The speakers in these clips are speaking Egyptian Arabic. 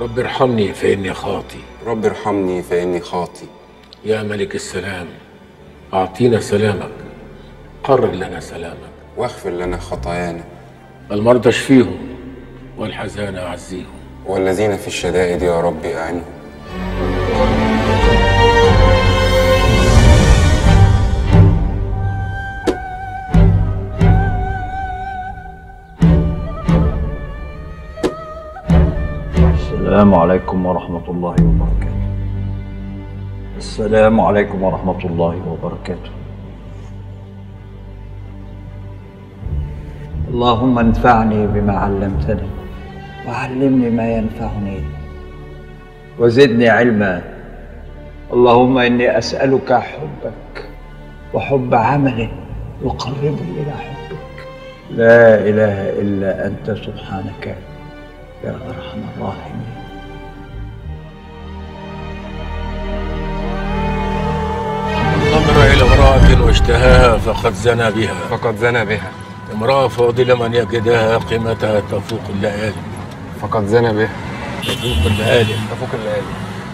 رب ارحمني فإني خاطي رب ارحمني فإني خاطي يا ملك السلام أعطينا سلامك قرر لنا سلامك واغفر لنا خطايانا المرضى اشفيهم والحزانة أعزيهم والذين في الشدائد يا رب أعنهم السلام عليكم ورحمة الله وبركاته السلام عليكم ورحمة الله وبركاته اللهم انفعني بما علمتني وعلمني ما ينفعني وزدني علما اللهم إني أسألك حبك وحب عمل يقربني إلى حبك لا إله إلا أنت سبحانك يا أرحم الراحمين نظر إلى امرأة واشتهاها فقد زنى بها فقد زنى بها امرأة فاضلة من يجدها قيمتها تفوق الليالي فقد زنى بها تفوق الليالي تفوق الليالي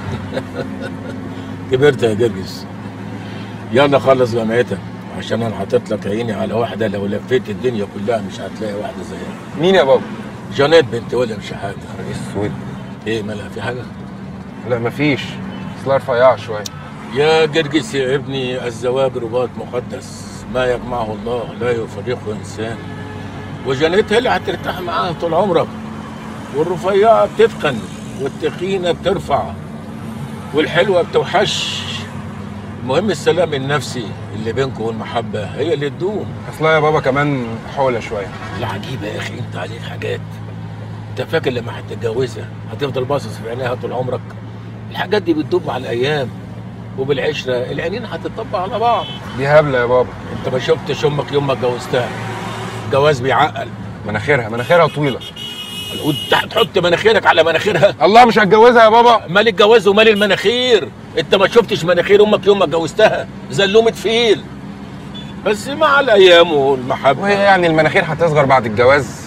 كبرت يا جرجس يلا خلص جامعتك عشان انا حاطط لك عيني على واحده لو لفيت الدنيا كلها مش هتلاقي واحده زيها مين يا بابا؟ جانيت بنت ويليام شحاته اسود ايه مالها في حاجه لا مفيش اصلها رفيعة شوية يا جرجس يا ابني الزواج رباط مقدس ما يجمعه الله لا يفرقه انسان وجانيت هي اللي هترتاح معاها طول عمرك والرفيعه بتتقن والتخينه بترفع والحلوه بتوحش المهم السلام النفسي اللي بينكم والمحبه هي اللي تدوم اصلها يا بابا كمان حولة شوية العجيبه يا اخي انت عليك حاجات انت فاكر لما هتتجوزها هتفضل باصص في عينيها طول عمرك الحاجات دي بتدوب مع الايام وبالعشره العينين هتطبق على بعض دي هبلة يا بابا انت ما شفتش امك يوم ما اتجوزتها جواز بيعقل مناخيرها مناخيرها طويلة وانت هتحط مناخيرك على مناخيرها الله مش هتجوزها يا بابا مال الجواز ومال المناخير انت ما شفتش مناخير امك يوم ما اتجوزتها زلومه فيل بس مع الايام والمحبه وهي يعني المناخير هتصغر بعد الجواز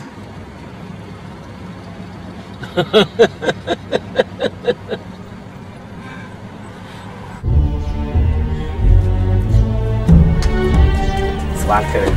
صباح الخير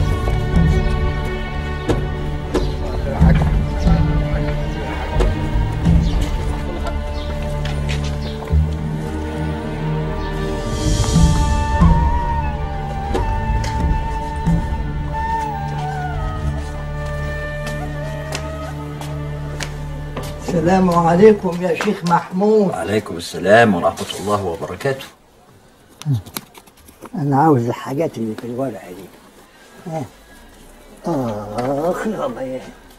السلام عليكم يا شيخ محمود وعليكم السلام ورحمة الله وبركاته انا عاوز الحاجات اللي في الورقه دي ها. اخ يا الله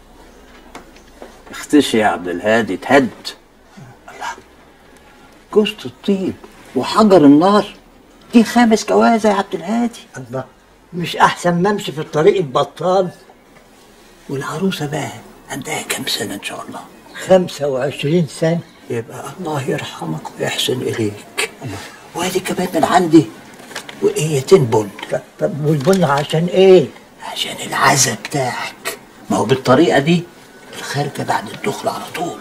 اختشي يا عبد الهادي تهد الله جوزة الطيب وحجر النار دي خامس جوازة يا عبد الهادي الله مش احسن ما امشي في الطريق البطال والعروسة بقى عندها كام سنة إن شاء الله 25 سنه يبقى الله يرحمك ويحسن إليك وادي كمان من عندي وقيتين بن طب- طب والبن عشان ايه عشان العزا بتاعك ما هو بالطريقة دي الخارجة بعد الدخل على طول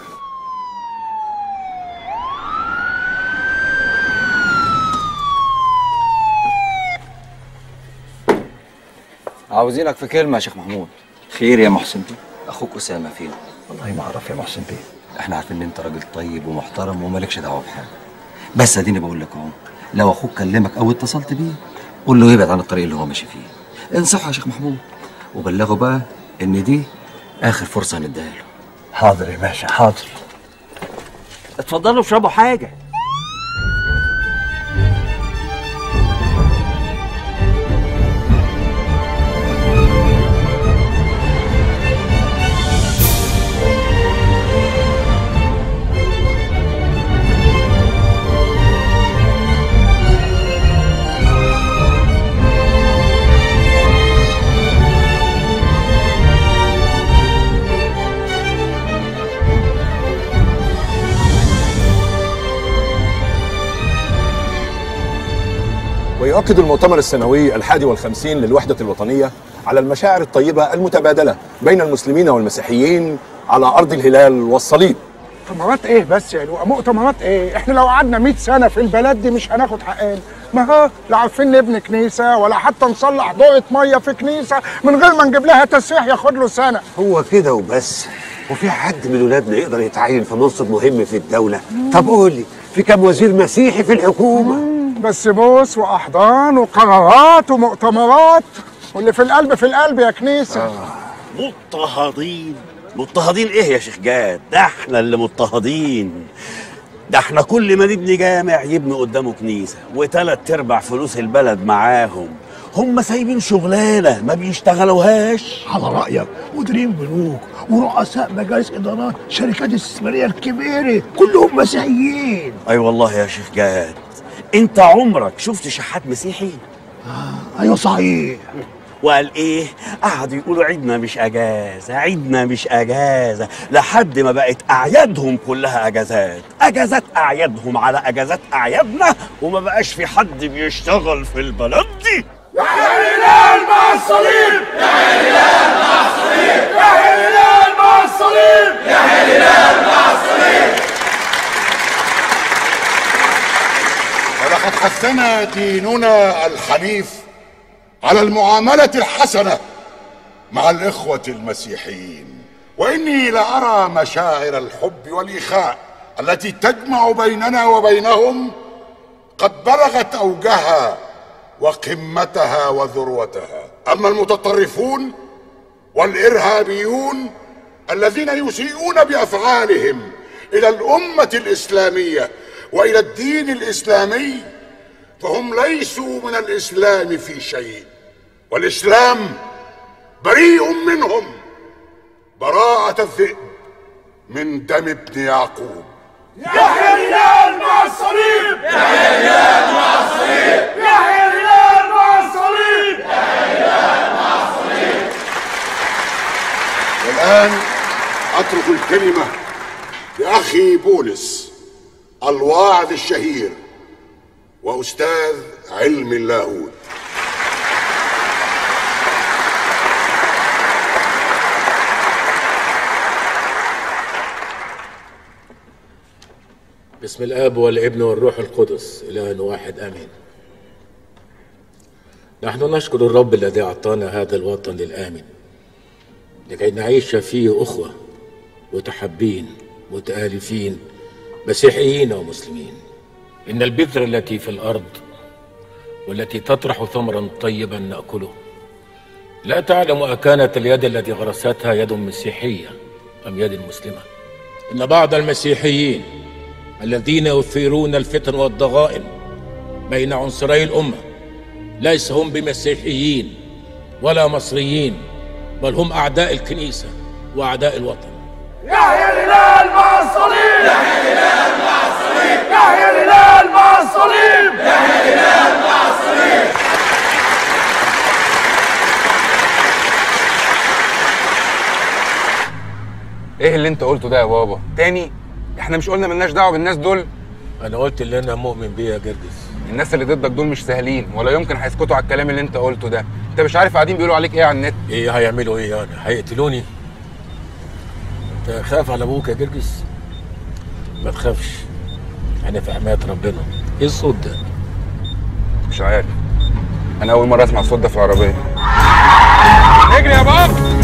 عاوزينك في كلمة يا شيخ محمود خير يا محسن بيه أخوك أسامة فين؟ والله ما أعرف يا محسن بيه إحنا عارفين إن أنت راجل طيب ومحترم ومالكش دعوة بحاجة بس أديني بقول لك أهو لو أخوك كلمك أو اتصلت بيه قول له يبعد عن الطريق اللي هو ماشي فيه انصحه يا شيخ محمود وبلغه بقى إن دي آخر فرصة هنديها له حاضر يا باشا حاضر اتفضلوا اشربوا حاجة ويؤكد المؤتمر السنوي الحادي والخمسين للوحدة الوطنية على المشاعر الطيبة المتبادلة بين المسلمين والمسيحيين على أرض الهلال والصليب مؤتمرات ايه بس يا لؤى مؤتمرات ايه احنا لو قعدنا 100 سنه في البلد دي مش هناخد حقنا ما ها لا عارفين نبني كنيسه ولا حتى نصلح دورة ميه في كنيسه من غير ما نجيب لها تسريح ياخد له سنه هو كده وبس وفي حد من ولادنا يقدر يتعين في منصب مهم في الدولة طب قول لي في كام وزير مسيحي في الحكومة بس بوس واحضان وقرارات ومؤتمرات واللي في القلب في القلب يا كنيسه مضطهدين مضطهدين ايه يا شيخ جاد ده احنا اللي مضطهدين ده احنا كل ما نبني جامع يبني قدامه كنيسة وتلات ارباع فلوس البلد معاهم هم سايبين شغلانة ما بيشتغلوهاش على رأيك مديرين بنوك ورؤساء مجالس إدارات شركات استثمارية الكبيرة كلهم مسيحيين اي والله يا شيخ جاد انت عمرك شفت شحات مسيحي أيوة صحيح وقال ايه قعدوا يقولوا عيدنا مش اجازه عيدنا مش اجازه لحد ما بقت اعيادهم كلها اجازات اجازات اعيادهم على اجازات اعيادنا وما بقاش في حد بيشتغل في البلد دي يا هلال مع الصليب يا هلال مع الصليب يا هلال مع الصليب يا هلال مع الصليب ولقد حثنا ديننا الحنيف على المعاملة الحسنة مع الإخوة المسيحيين وإني لأرى مشاعر الحب والإخاء التي تجمع بيننا وبينهم قد بلغت أوجها وقمتها وذروتها أما المتطرفون والإرهابيون الذين يسيئون بأفعالهم إلى الأمة الإسلامية وإلى الدين الإسلامي فهم ليسوا من الإسلام في شيء والإسلام بريء منهم براءة الذئب من دم ابن يعقوب يا هلال مع الصليب يا هلال مع الصليب يا هلال مع الصليب يا هلال مع الصليب والآن أترك الكلمة لأخي بولس الواعظ الشهير وأستاذ علم اللاهوت بسم الاب والابن والروح القدس اله واحد امين نحن نشكر الرب الذي اعطانا هذا الوطن الامن لكي نعيش فيه اخوه متحبين متالفين مسيحيين ومسلمين ان البذره التي في الارض والتي تطرح ثمرا طيبا ناكله لا تعلم اكانت اليد التي غرستها يد مسيحيه ام يد مسلمه ان بعض المسيحيين الذين يثيرون الفتن والضغائن بين عنصري الامه ليس هم بمسيحيين ولا مصريين بل هم اعداء الكنيسه واعداء الوطن يا هلال مع الصليب يا هلال مع الصليب يا هلال مع الصليب يا هلال مع الصليب ايه اللي انت قلته ده يا بابا تاني احنا مش قلنا ملناش دعوه بالناس دول انا قلت اللي انا مؤمن بيه يا جرجس الناس اللي ضدك دول مش سهلين ولا يمكن هيسكتوا على الكلام اللي انت قلته ده انت مش عارف قاعدين بيقولوا عليك ايه على النت ايه هيعملوا ايه يعني هيقتلوني انت خاف على ابوك يا جرجس ما تخافش احنا في حمايه ربنا ايه الصوت ده مش عارف انا اول مره اسمع الصوت ده في العربيه اجري يا بابا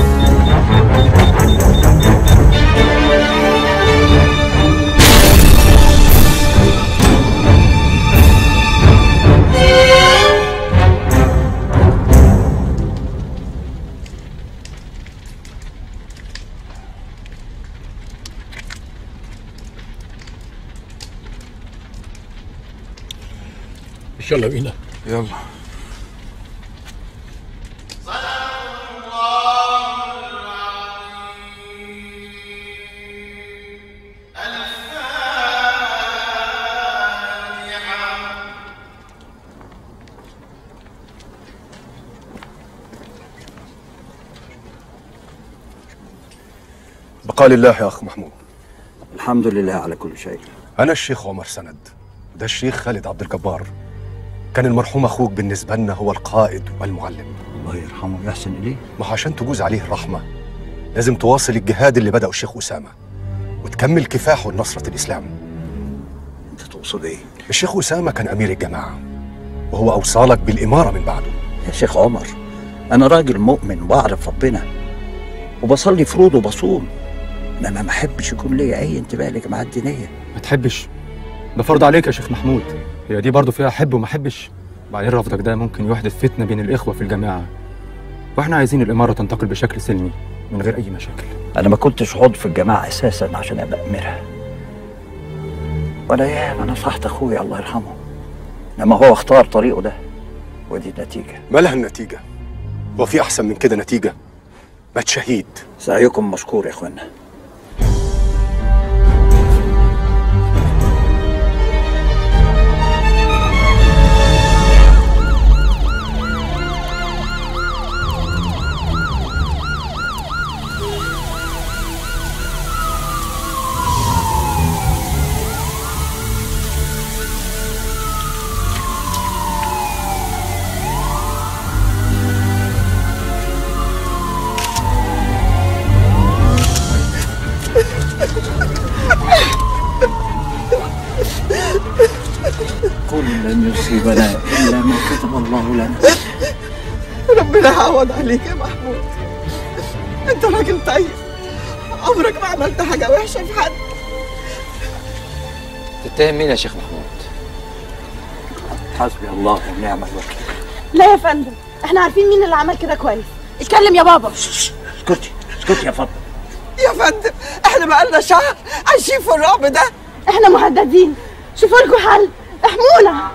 يلا بينا يلا بقال الله يا أخ محمود الحمد لله على كل شيء أنا الشيخ عمر سند ده الشيخ خالد عبد الجبار كان المرحوم أخوك بالنسبة لنا هو القائد والمعلم الله يرحمه ويحسن إليه ما هو عشان تجوز عليه الرحمة لازم تواصل الجهاد اللي بدأه الشيخ أسامة وتكمل كفاحه لنصرة الإسلام انت تقصد ايه؟ الشيخ أسامة كان أمير الجماعة وهو أوصالك بالإمارة من بعده يا شيخ عمر انا راجل مؤمن واعرف ربنا وبصلي فروض وبصوم انما ما احبش يكون ليا اي انتباه للجماعات الدينيه ما تحبش ده فرض عليك يا شيخ محمود هي دي برضه فيها حب وما حبش بعدين رفضك ده ممكن يحدث فتنة بين الإخوة في الجماعة واحنا عايزين الإمارة تنتقل بشكل سلمي من غير أي مشاكل انا ما كنتش عضو في الجماعه اساسا عشان ابقى اميرها وانا ياما نصحت اخويا الله يرحمه لما هو اختار طريقه ده ودي النتيجه مالها النتيجة هو في أحسن من كده نتيجة مات شهيد سعيكم مشكور يا اخوانا قل لن يصيبنا الا ما كتب الله لنا ربنا يعوض عليك يا محمود انت راجل طيب عمرك ما عملت حاجة وحشة في حد تتهم مين يا شيخ محمود؟ حسبي الله ونعم الوكيل لا يا فندم احنا عارفين مين اللي عمل كده كويس اتكلم يا بابا اسكتي اسكتي يا فضل يا فندم احنا بقالنا شهر عايشين في الرعب ده احنا مهددين شوفوا لكم حل احمونا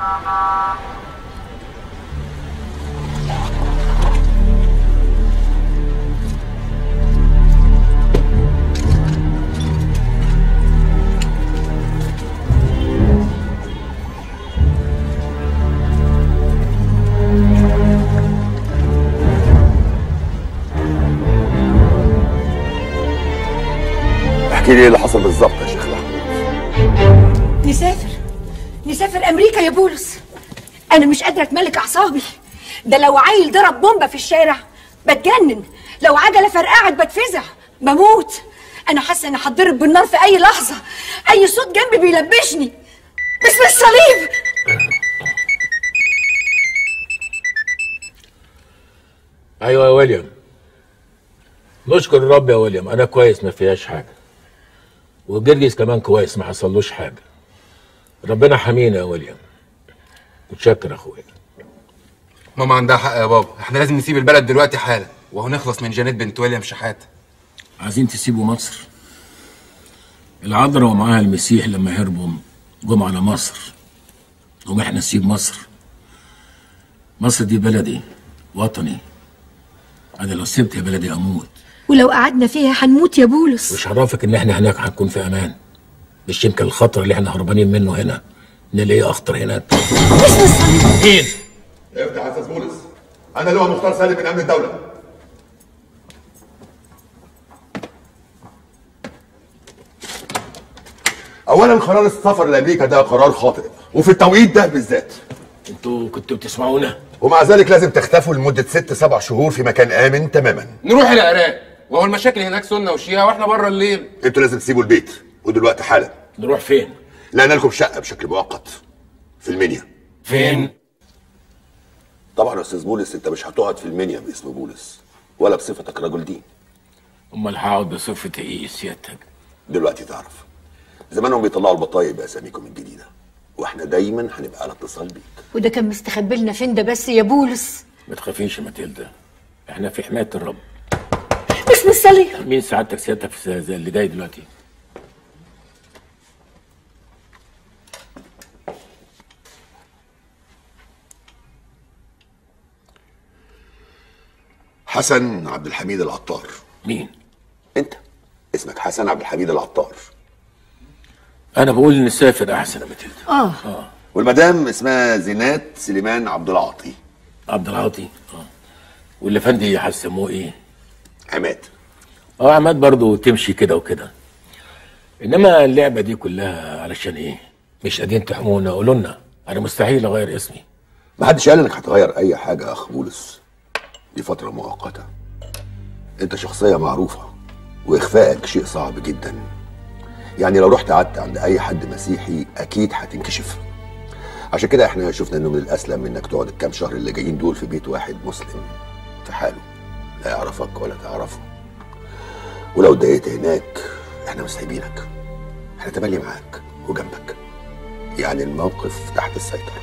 احكي لي ايه اللي حصل بالظبط يا شيخ محمود نسافر نسافر امريكا يا بولس انا مش قادره اتملك اعصابي ده لو عيل ضرب بومبه في الشارع بتجنن لو عجله فرقعت بتفزع بموت انا حاسه اني هتضرب بالنار في اي لحظه اي صوت جنبي بيلبشني باسم الصليب ايوه يا ويليام نشكر الرب يا ويليام انا كويس ما فيهاش حاجه وجرجس كمان كويس ما حصلوش حاجه ربنا حمينا يا ويليام متشكر اخويا ماما عندها حق يا بابا احنا لازم نسيب البلد دلوقتي حالا وهو نخلص من جانيت بنت ويليام شحات عايزين تسيبوا مصر العذراء ومعاها المسيح لما هربوا جم على مصر قوم احنا نسيب مصر مصر دي بلدي وطني انا لو سبت يا بلدي اموت ولو قعدنا فيها هنموت يا بولس مش عرفك ان احنا هناك هنكون في امان مش يمكن الخطر اللي احنا هربانين منه هنا نلاقيه اخطر هناك باسم الصليب مين افتح يا استاذ بولس انا اللي هو مختار سالم من امن الدوله اولا قرار السفر لامريكا ده قرار خاطئ وفي التوقيت ده بالذات انتوا كنتوا بتسمعونا ومع ذلك لازم تختفوا لمده ست سبع شهور في مكان امن تماما نروح العراق وهو المشاكل هناك سنه وشيعه واحنا بره الليل انتوا لازم تسيبوا البيت ودلوقتي حالا نروح فين لقينا لكم شقه بشكل مؤقت في المنيا فين طبعا يا استاذ بولس انت مش هتقعد في المنيا باسم بولس ولا بصفتك رجل دين امال هقعد بصفه ايه سيادتك دلوقتي تعرف زمانهم بيطلعوا البطايق باساميكم الجديده واحنا دايما هنبقى على اتصال بيك وده كان مستخبي لنا فين ده بس يا بولس ما تخافيش يا ماتيلدا احنا في حمايه الرب باسم الصليب مين سعادتك سيادتك في زي اللي جاي دلوقتي حسن عبد الحميد العطار مين انت اسمك حسن عبد الحميد العطار انا بقول نسافر احسن يا ماتيلدا اه والمدام اسمها زينات سليمان عبد العاطي عبد العاطي اه واللي فندي هسموه ايه عماد اه عماد برضو تمشي كده وكده انما اللعبه دي كلها علشان ايه مش قادرين تحمونا قولوا لنا انا مستحيل اغير اسمي ما حدش قال انك هتغير اي حاجه يا اخ بولس دي فتره مؤقته انت شخصيه معروفه واخفائك شيء صعب جدا يعني لو رحت قعدت عند اي حد مسيحي اكيد هتنكشف عشان كده احنا شفنا انه من الاسلم انك تقعد الكام شهر اللي جايين دول في بيت واحد مسلم في حاله لا يعرفك ولا تعرفه ولو اتضايقت هناك احنا مش سايبينك احنا تملي معاك وجنبك يعني الموقف تحت السيطره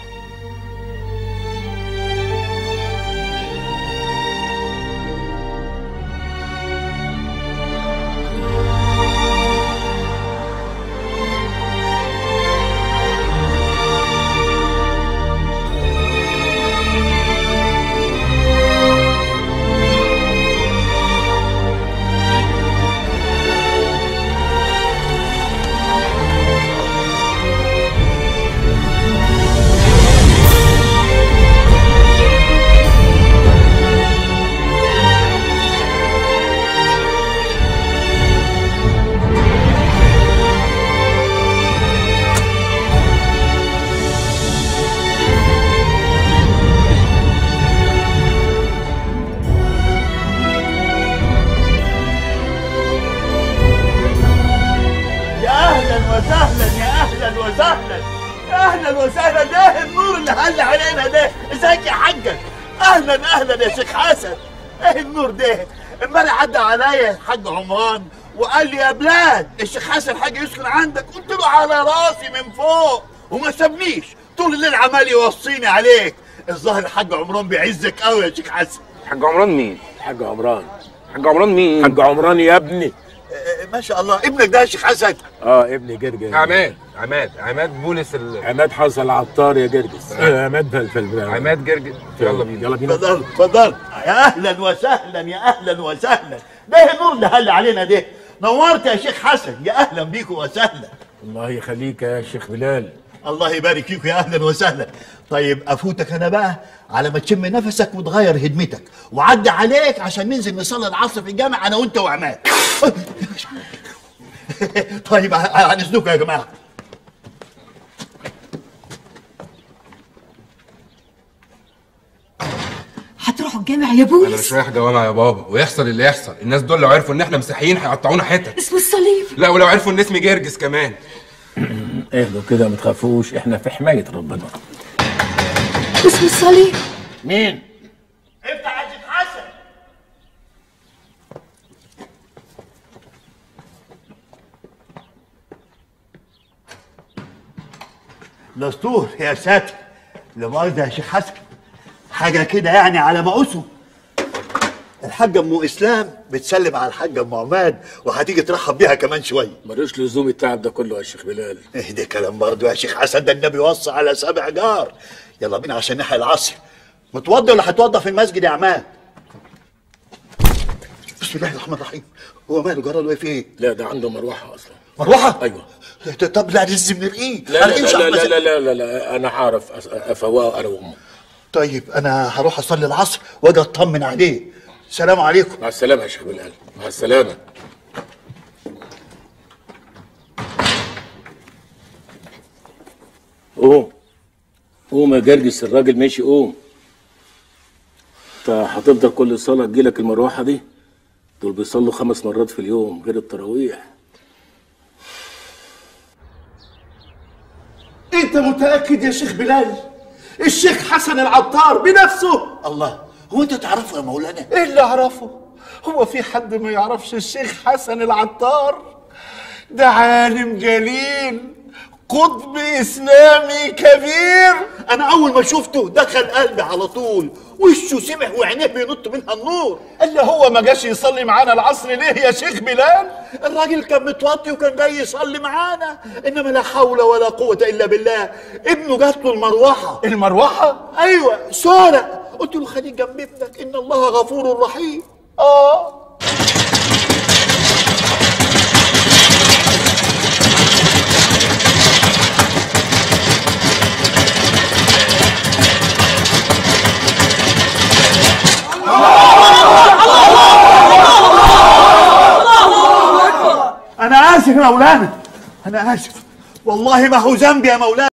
يا اهلا وسهلا يا اهلا وسهلا يا اهلا وسهلا ده النور اللي هل علينا ده ازيك يا حاجه اهلا اهلا يا شيخ حسن ايه النور ده امبارح عدى عليا الحاج عمران وقال لي يا بلاد الشيخ حسن حاجه يسكن عندك قلت له على راسي من فوق وما سابنيش طول الليل عمال يوصيني عليك الظاهر الحاج عمران بيعزك قوي يا شيخ حسن حاج عمران مين؟ حاج عمران حاج عمران مين؟ حاج عمران يا ابني ما شاء الله ابنك ده يا شيخ حسن اه ابني جرجس عماد عماد عماد بولس ال... عماد حصل عطار يا جرجس آه، عماد فلفل عماد جرجس يلا بينا يلا بينا اتفضل اتفضل يا اهلا وسهلا يا اهلا وسهلا ده النور اللي هل علينا ده نورت يا شيخ حسن يا اهلا بيكم وسهلا الله يخليك يا شيخ بلال الله يبارك فيكم يا اهلا وسهلا طيب افوتك انا بقى على ما تشم نفسك وتغير هدمتك وعدي عليك عشان ننزل نصلي العصر في الجامع انا وانت وعماد طيب عن اذنكم يا جماعه هتروحوا الجامع يا انا بولس مش رايح جوامع يا بابا ويحصل اللي يحصل الناس دول لو عرفوا ان احنا مسيحيين هيقطعونا حتت اسم الصليب لا ولو عرفوا ان اسمي جرجس كمان اهدوا كده ما تخافوش احنا في حمايه ربنا اسم الصليب مين؟ افتح يا شيخ حسن دستور يا ساتر لا مؤاخذة يا شيخ حسن حاجة كده يعني على مقاسه الحاجة ام اسلام بتسلم على الحاجة ام عماد وهتيجي ترحب بيها كمان شوية ملوش لزوم التعب ده كله يا شيخ بلال ايه ده كلام برضه يا شيخ حسن ده النبي وصى على سبع جار يلا بينا عشان نحيي العصر متوضي ولا هتوضى في المسجد يا عماد بسم الله الرحمن الرحيم هو ماله جرى له ايه في ايه لا ده عنده مروحه اصلا مروحه ايوه طب لا لازم نرقيه لا لا أنا إمشي لا على لا, المسجد. لا, لا, لا, لا انا هعرف أس- افواه انا وامه طيب انا هروح اصلي العصر واجي اطمن عليه سلام عليكم مع السلامه يا شيخ بلال مع السلامه قوم قوم يا جرجس الراجل ماشي قوم انت هتفضل كل صلاه تجيلك المروحه دي دول بيصلوا خمس مرات في اليوم غير التراويح انت متاكد يا شيخ بلال الشيخ حسن العطار بنفسه الله هو انت تعرفه يا مولانا ايه اللي اعرفه هو في حد ما يعرفش الشيخ حسن العطار ده عالم جليل قطب اسلامي كبير انا اول ما شفته دخل قلبي على طول وشه سمح وعينيه بينط منها النور اللي هو ما جاش يصلي معانا العصر ليه يا شيخ بلال الراجل كان متوطي وكان جاي يصلي معانا انما لا حول ولا قوه الا بالله ابنه جات له المروحه المروحه ايوه سارق قلت له خليك جنب ابنك ان الله غفور رحيم اه انا اسف يا مولانا انا اسف والله ما هو ذنبي يا مولانا